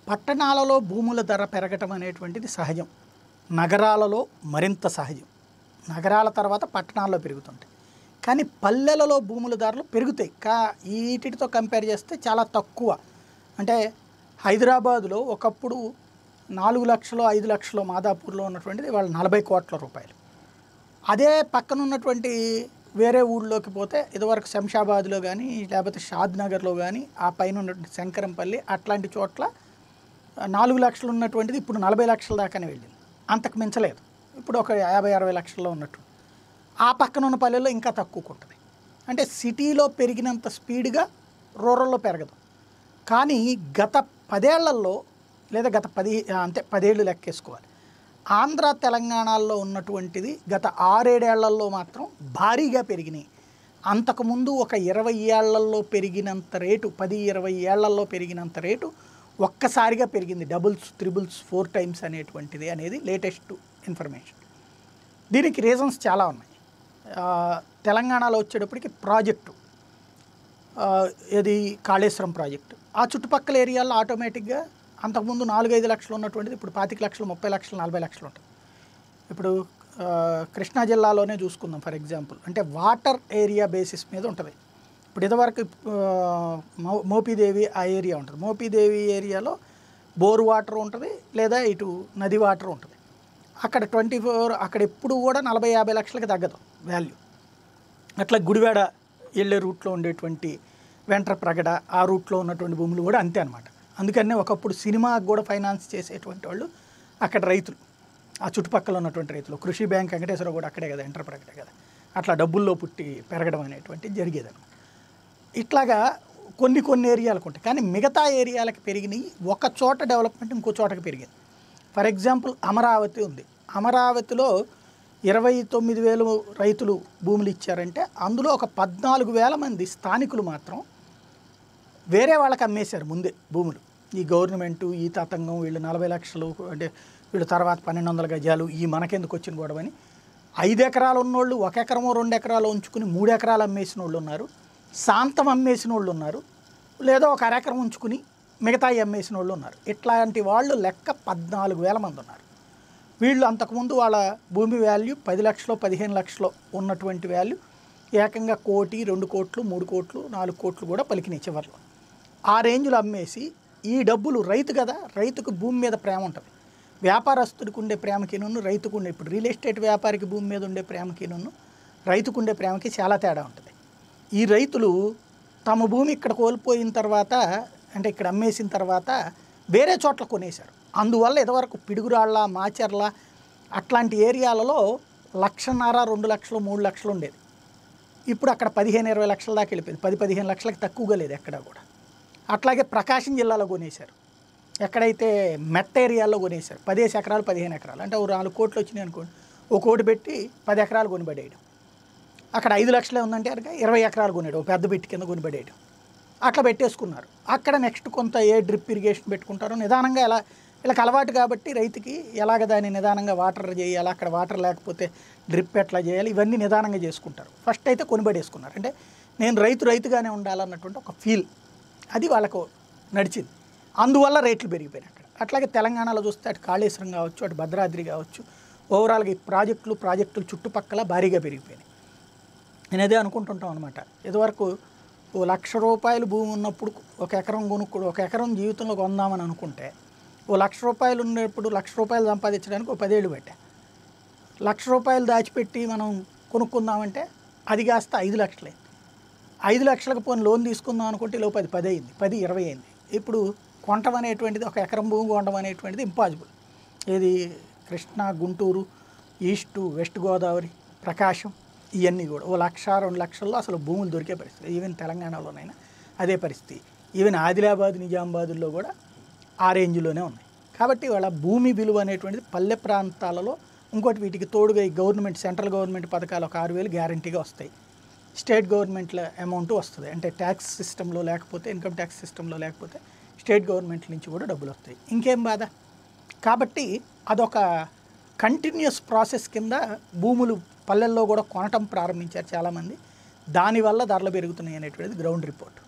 పట్టణాలలో భూముల ధర పెరగటం అనేటువంటిది సహజం నగరాలలో మరింత సహజం నగరాల తర్వాత పట్టణాల్లో పెరుగుతుంటాయి కానీ పల్లెలలో భూముల ధరలు పెరుగుతాయి కా వీటితో కంపేర్ చేస్తే చాలా తక్కువ అంటే హైదరాబాదులో ఒకప్పుడు నాలుగు లక్షలు ఐదు లక్షలు మాదాపూర్లో ఉన్నటువంటిది వాళ్ళు నలభై కోట్ల రూపాయలు అదే పక్కన ఉన్నటువంటి వేరే ఊళ్ళోకి పోతే ఇదివరకు శంషాబాద్లో కానీ లేకపోతే షాద్ నగర్లో కానీ ఆ పైన ఉన్నటువంటి శంకరంపల్లి అట్లాంటి చోట్ల నాలుగు లక్షలు ఉన్నటువంటిది ఇప్పుడు నలభై లక్షల దాకానే వెళ్ళింది అంతకు మించలేదు ఇప్పుడు ఒక యాభై అరవై లక్షల్లో ఉన్నట్టు ఆ పక్కన ఉన్న పల్లెల్లో ఇంకా తక్కువకు ఉంటుంది అంటే సిటీలో పెరిగినంత స్పీడ్గా రూరల్లో పెరగదు కానీ గత పదేళ్లలో లేదా గత పది అంతే పదేళ్ళు లెక్కేసుకోవాలి ఆంధ్ర తెలంగాణలో ఉన్నటువంటిది గత ఆరేడేళ్లలో మాత్రం భారీగా పెరిగినాయి అంతకుముందు ఒక ఇరవై ఏళ్లలో పెరిగినంత రేటు పది ఇరవై ఏళ్లలో పెరిగినంత రేటు ఒక్కసారిగా పెరిగింది డబుల్స్ త్రిబుల్స్ ఫోర్ టైమ్స్ అనేటువంటిది అనేది లేటెస్ట్ ఇన్ఫర్మేషన్ దీనికి రీజన్స్ చాలా ఉన్నాయి ఆ, తెలంగాణలో వచ్చేటప్పటికి ప్రాజెక్టు ఆ, ఇది కాళేశ్వరం ప్రాజెక్టు ఆ చుట్టుపక్కల ఏరియాల్లో ఆటోమేటిక్గా అంతకుముందు నాలుగైదు లక్షలు ఉన్నటువంటిది ఇప్పుడు పాతిక లక్షలు ముప్పై లక్షలు నలభై లక్షలు ఉంటుంది ఇప్పుడు ఆ, కృష్ణా జిల్లాలోనే చూసుకుందాం ఫర్ ఎగ్జాంపుల్ అంటే వాటర్ ఏరియా బేసిస్ మీద ఉంటుంది ఇప్పుడు ఇదివరకు ఆ, మో మోపీదేవి ఆ ఏరియా ఉంటుంది మోపీదేవి ఏరియాలో బోర్ వాటర్ ఉంటుంది లేదా ఇటు నది వాటర్ ఉంటుంది అక్కడ ట్వంటీ ఫోర్ అక్కడ ఎప్పుడు కూడా నలభై యాభై లక్షలకి తగ్గదు వాల్యూ అట్లా గుడివాడ వెళ్ళే రూట్లో ఉండేటువంటి వెంట్రప్రగడ ఆ రూట్లో ఉన్నటువంటి భూములు కూడా అంతే అనమాట అందుకనే ఒకప్పుడు సినిమాకు కూడా ఫైనాన్స్ చేసేటువంటి వాళ్ళు అక్కడ రైతులు ఆ చుట్టుపక్కల ఉన్నటువంటి రైతులు కృషి బ్యాంక్ వెంకటేశ్వర కూడా అక్కడే కదా ఎంటర్ప్రగడే కదా అట్లా డబ్బుల్లో పుట్టి పెరగడం అనేటువంటి జరిగేదన్నమాట ఇట్లాగా కొన్ని కొన్ని ఏరియాలకు ఉంటాయి కానీ మిగతా ఏరియాలకు పెరిగినాయి ఒక చోట డెవలప్మెంట్ ఇంకో చోటకి పెరిగింది ఫర్ ఎగ్జాంపుల్ అమరావతి ఉంది అమరావతిలో ఇరవై తొమ్మిది వేలు రైతులు భూములు ఇచ్చారంటే అందులో ఒక పద్నాలుగు వేల మంది స్థానికులు మాత్రం వేరే వాళ్ళకి అమ్మేశారు ముందే భూములు ఈ గవర్నమెంటు ఈ తతంగం వీళ్ళు నలభై లక్షలు అంటే వీళ్ళు తర్వాత పన్నెండు వందల గజాలు ఈ మనకెందుకు వచ్చిన గొడవని ఐదు ఎకరాలు ఉన్నోళ్ళు ఒక ఎకరమో రెండు ఎకరాలు ఉంచుకుని మూడు ఎకరాలు అమ్మేసిన వాళ్ళు ఉన్నారు శాంతం అమ్మేసిన వాళ్ళు ఉన్నారు లేదా ఒక అరెకరం ఉంచుకుని మిగతాయి అమ్మేసిన వాళ్ళు ఉన్నారు ఇట్లాంటి వాళ్ళు లెక్క పద్నాలుగు వేల మంది ఉన్నారు వీళ్ళు అంతకుముందు వాళ్ళ భూమి వాల్యూ పది లక్షలు పదిహేను లక్షలు ఉన్నటువంటి వాల్యూ ఏకంగా కోటి రెండు కోట్లు మూడు కోట్లు నాలుగు కోట్లు కూడా పలికినాయి చివర్లో ఆ రేంజ్లో అమ్మేసి ఈ డబ్బులు రైతు కదా రైతుకు భూమి మీద ప్రేమ ఉంటుంది వ్యాపారస్తుడికి ఉండే ప్రేమకిను రైతుకు ఉండే ఇప్పుడు రియల్ ఎస్టేట్ వ్యాపారికి భూమి మీద ఉండే ప్రేమకిను రైతుకు ఉండే ప్రేమకి చాలా తేడా ఉంటుంది ఈ రైతులు తమ భూమి ఇక్కడ కోల్పోయిన తర్వాత అంటే ఇక్కడ అమ్మేసిన తర్వాత వేరే చోట్ల కొనేశారు అందువల్ల ఇదివరకు పిడుగురాళ్ళ మాచర్ల అట్లాంటి ఏరియాలలో లక్షన్నర రెండు లక్షలు మూడు లక్షలు ఉండేది ఇప్పుడు అక్కడ పదిహేను ఇరవై లక్షల దాకా వెళ్ళిపోయింది పది పదిహేను లక్షలకి తక్కువగా లేదు ఎక్కడ కూడా అట్లాగే ప్రకాశం జిల్లాలో కొనేశారు ఎక్కడైతే మెట్ట ఏరియాలో కొనేశారు పదిహేను ఎకరాలు పదిహేను ఎకరాలు అంటే ఓ నాలుగు కోట్లు వచ్చినాయి అనుకోండి ఒక కోటి పెట్టి పది ఎకరాలు కొనిపడేయడం అక్కడ ఐదు లక్షలే ఉందంటే కనుక ఇరవై ఎకరాలు కొనేయడం ఓ పెద్ద బిట్టి కింద కొనిపడేయడం అట్లా పెట్టేసుకున్నారు అక్కడ నెక్స్ట్ కొంత ఏ డ్రిప్ ఇరిగేషన్ పెట్టుకుంటారో నిదానంగా ఎలా వీళ్ళకి అలవాటు కాబట్టి రైతుకి ఎలాగ దాన్ని నిదానంగా వాటర్ చేయాలి అక్కడ వాటర్ లేకపోతే డ్రిప్ ఎట్లా చేయాలి ఇవన్నీ నిదానంగా చేసుకుంటారు ఫస్ట్ అయితే కొనిబడేసుకున్నారు అంటే నేను రైతు రైతుగానే ఉండాలన్నటువంటి ఒక ఫీల్ అది వాళ్ళకు నడిచింది అందువల్ల రేట్లు పెరిగిపోయినాయి అక్కడ అట్లాగే తెలంగాణలో చూస్తే అటు కాళేశ్వరం కావచ్చు అటు భద్రాద్రి కావచ్చు ఓవరాల్గా ఈ ప్రాజెక్టులు ప్రాజెక్టులు చుట్టుపక్కల భారీగా పెరిగిపోయినాయి నేను అదే అనుకుంటుంటాం అనమాట ఇదివరకు ఓ లక్ష రూపాయలు భూమి ఉన్నప్పుడు ఒక ఎకరం కొనుక్కోడు ఒక ఎకరం జీవితంలో కొందామని అనుకుంటే ఓ లక్ష రూపాయలు ఉన్నప్పుడు లక్ష రూపాయలు సంపాదించడానికి ఒక పదేళ్ళు పెట్టా లక్ష రూపాయలు దాచిపెట్టి మనం కొనుక్కుందామంటే అది కాస్త ఐదు లక్షలే ఐదు లక్షలకు పోని లోన్ తీసుకుందాం అనుకుంటే లోపు అది పది అయింది పది ఇరవై అయింది ఇప్పుడు కొనటం అనేటువంటిది ఒక ఎకరం భూమి కొనడం అనేటువంటిది ఇంపాసిబుల్ ఏది కృష్ణా గుంటూరు ఈస్టు వెస్ట్ గోదావరి ప్రకాశం ఇవన్నీ కూడా ఓ లక్ష రెండు లక్షల్లో అసలు భూములు దొరికే పరిస్థితి ఈవెన్ తెలంగాణలోనైనా అదే పరిస్థితి ఈవెన్ ఆదిలాబాద్ నిజామాబాద్లో కూడా ఆ రేంజ్లోనే ఉన్నాయి కాబట్టి వాళ్ళ భూమి విలువ అనేటువంటిది పల్లె ప్రాంతాలలో ఇంకోటి వీటికి తోడుగా ఈ గవర్నమెంట్ సెంట్రల్ గవర్నమెంట్ పథకాలు ఒక ఆరు వేలు గ్యారంటీగా వస్తాయి స్టేట్ గవర్నమెంట్ల అమౌంట్ వస్తుంది అంటే ట్యాక్స్ సిస్టంలో లేకపోతే ఇన్కమ్ ట్యాక్స్ సిస్టంలో లేకపోతే స్టేట్ గవర్నమెంట్ నుంచి కూడా డబ్బులు వస్తాయి ఇంకేం బాధ కాబట్టి అదొక కంటిన్యూస్ ప్రాసెస్ కింద భూములు పల్లెల్లో కూడా కొనటం ప్రారంభించారు చాలామంది దానివల్ల ధరలు పెరుగుతున్నాయి అనేటువంటిది గ్రౌండ్ రిపోర్ట్